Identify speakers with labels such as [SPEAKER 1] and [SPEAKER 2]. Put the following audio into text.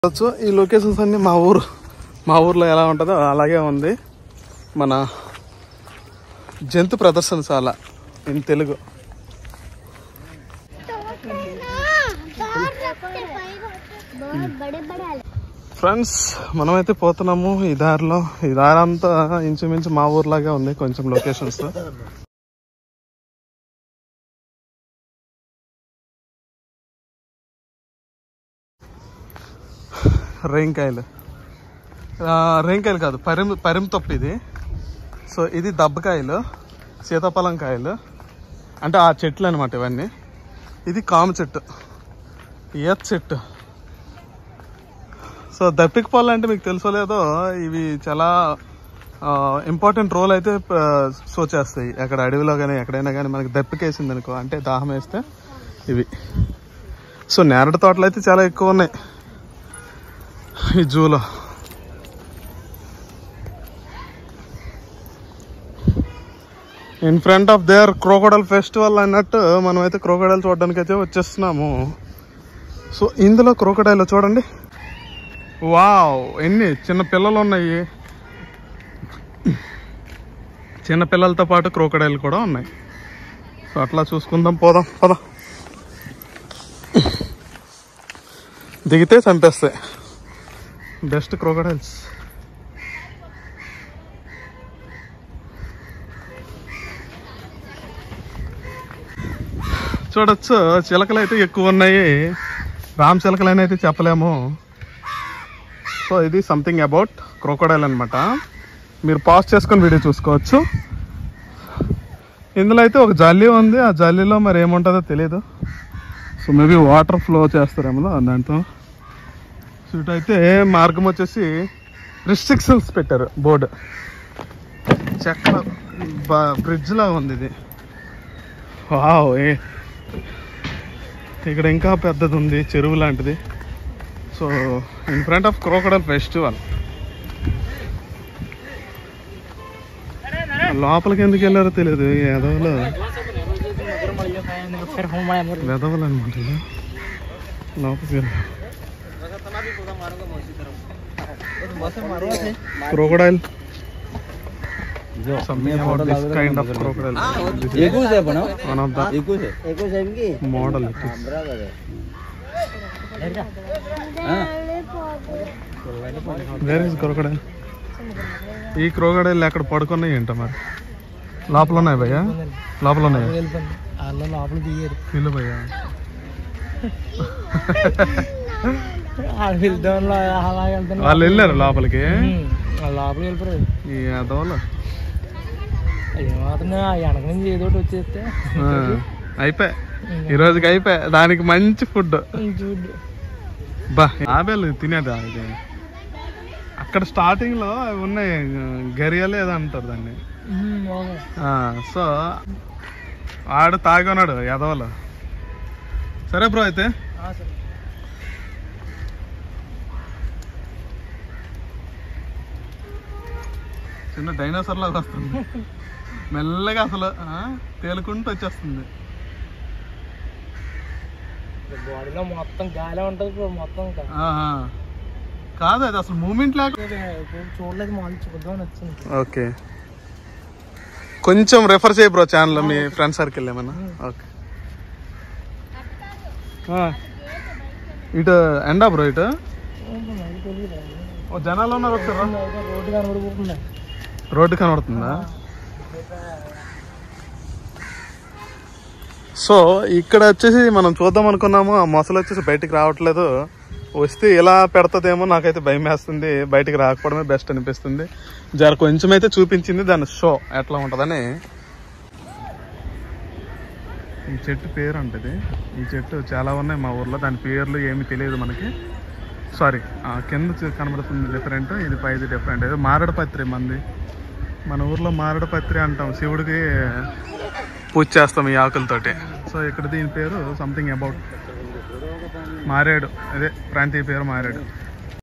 [SPEAKER 1] చూడొచ్చు ఈ లొకేషన్స్ అన్ని మా ఊరు మా ఊర్లో ఎలా ఉంటుందో అలాగే ఉంది మన జంతు ప్రదర్శనశాల ఇన్ తెలుగు
[SPEAKER 2] बड़े बड़े
[SPEAKER 1] ఫ్రెండ్స్ మనమైతే పోతున్నాము ఈ దారిలో ఈ దారి అంతా ఇంచుమించు మా ఊర్లాగే ఉంది కొంచెం లొకేషన్స్ రేంకాయలు ఆ, రేంకాయలు కాదు పరిం పరిం తొప్పు ఇది సో ఇది దబ్బకాయలు సీతాఫలం కాయలు అంటే ఆ చెట్లు అనమాట ఇవన్నీ ఇది కాము చెట్టు ఈత చెట్టు సో దప్పిక పళ్ళు అంటే మీకు తెలుసో లేదో ఇవి చాలా ఇంపార్టెంట్ రోల్ అయితే సో చేస్తాయి అక్కడ అడవిలో కానీ ఎక్కడైనా కానీ మనకి దప్పికేసింది అనుకో అంటే దాహం వేస్తే ఇవి సో నేరడు తోటలు అయితే చాలా ఎక్కువ ఉన్నాయి ఈ జూలో in front of there crocodile festival అన్నట్టు మనం అయితే క్రోకోడైల్ చూడడానికి అయితే వచ్చేస్తున్నాము సో ఇందులో క్రోకోడైల్ చూడండి వావ్ ఎన్ని చిన్న పిల్లలు ఉన్నాయి చిన్న పిల్లలతో పాటు క్రోకడైల్ కూడా ఉన్నాయి సో అట్లా చూసుకుందాం పోదాం పద దిగితే చంపేస్తాయి బెస్ట్ క్రోకడైల్స్ చూడొచ్చు చిలకలు అయితే ఎక్కువ ఉన్నాయి రామ్ చిలకలని అయితే చెప్పలేము సో ఇది సంథింగ్ అబౌట్ క్రోకోడైల్ అనమాట మీరు పాస్ చేసుకొని వీడియో చూసుకోవచ్చు ఇందులో అయితే ఒక జల్లీ ఉంది ఆ జల్లీలో మరి ఏముంటుందో తెలియదు సో మేబీ వాటర్ ఫ్లో చేస్తారేమో దాంతో సో ఇటు అయితే మార్గం వచ్చేసి రిస్ట్రిక్షన్స్ పెట్టారు బోర్డు చెక్క బ్రిడ్జ్ లాగా ఉంది ఇది వావ్ ఏ ఇక్కడ ఇంకా పెద్దది ఉంది చెరువు లాంటిది so in front of crocodile festival లోపలికి ఎందుకు వెళ్ళారో తెలియదు ఈ ఎదవలు వెదవలు అనమాట ఇది. లోపలికి వెళ్ళారు crocodile something about this kind of crocodile
[SPEAKER 3] एकुश है पण
[SPEAKER 1] వన్ ఆఫ్ ద
[SPEAKER 3] एकुश है एकुश है की
[SPEAKER 1] మోడల్
[SPEAKER 3] बराबर है हाँ
[SPEAKER 1] వేర్ ఇస్ క్రోకడైల్ ఈ క్రోకడైల్ ఎక్కడ పడుకున్నాయి ఏంటో మరి లోపల ఉన్నాయి భయ్యా లోపల ఉన్నాయి
[SPEAKER 4] వాళ్ళ లోపల దిగారు
[SPEAKER 1] ఇల్లు భయ్యా
[SPEAKER 4] వాళ్ళు వెళ్తాం అలా వెళ్తాను
[SPEAKER 1] వాళ్ళు వెళ్ళారు లోపలికి
[SPEAKER 4] వాళ్ళ లోపలికి వెళ్ళిపోయారు
[SPEAKER 1] ఈ అదోలు
[SPEAKER 4] ఏమాత్రం వెనక నుంచి ఏదో ఒకటి వచ్చేస్తే
[SPEAKER 1] అయిపోయి ఈ రోజుకి అయిపోయి దానికి మంచి ఫుడ్
[SPEAKER 4] చూడు
[SPEAKER 1] బా ఆబేలు తినేదా ఇది అక్కడ స్టార్టింగ్ లో అవి ఉన్నాయి గరియాలు ఏదో అంటారు దాన్ని ఆ, సో ఆడు తాగున్నాడు ఎదవలు సరే బ్రో అయితే చిన్న డైనోసార్ లాగా వస్తుంది మెల్లగా అసలు ఆ, తేలుకుంటూ వచ్చేస్తుంది
[SPEAKER 4] బాడీలో మొత్తం గాలి ఉంటుంది ఇప్పుడు మొత్తం ఇంకా.
[SPEAKER 1] ఆహా. కాదు అది అసలు మూమెంట్ లేక
[SPEAKER 4] ఇప్పుడు చూడలేదు మాలు చూద్దామని వచ్చింది
[SPEAKER 1] ఓకే కొంచెం రెఫర్ చేయి బ్రో ఛానల్ మీ ఫ్రెండ్ సర్కిల్ ఏమన్నా ఓకే ఆ. ఇటు ఎండా బ్రో ఇటు ఓ జనాలు ఉన్నారు ఒకసారి రా.
[SPEAKER 4] రోడ్డు కనబడిపోతుంది
[SPEAKER 1] రోడ్డు కనబడుతుందా సో ఇక్కడ వచ్చేసి మనం చూద్దాం అనుకున్నాము ఆ మొసలు వచ్చేసి బయటికి రావట్లేదు వస్తే ఇలా పెడతదేమో నాకైతే భయం వేస్తుంది బయటికి రాకపోవడమే బెస్ట్ అనిపిస్తుంది జర కొంచెం అయితే చూపించింది దాని షో ఎట్లా ఉంటుందని ఈ చెట్టు పేరు అంటది ఈ చెట్టు చాలా ఉన్నాయి మా ఊర్లో దాని పేర్లు ఏమి తెలియదు మనకి సారీ ఆ కింద చూ- కనబడుతుంది డిఫరెంట్ ఇది పైది డిఫరెంట్ ఏదో మారడపత్రి మంది మన ఊర్లో మారడపత్రి అంటాం శివుడికి పూజ చేస్తాం ఈ ఆకులతోటి సో ఇక్కడ దీని పేరు సంథింగ్ అబౌట్ మారేడు అదే ప్రాంతీయ పేరు మారేడు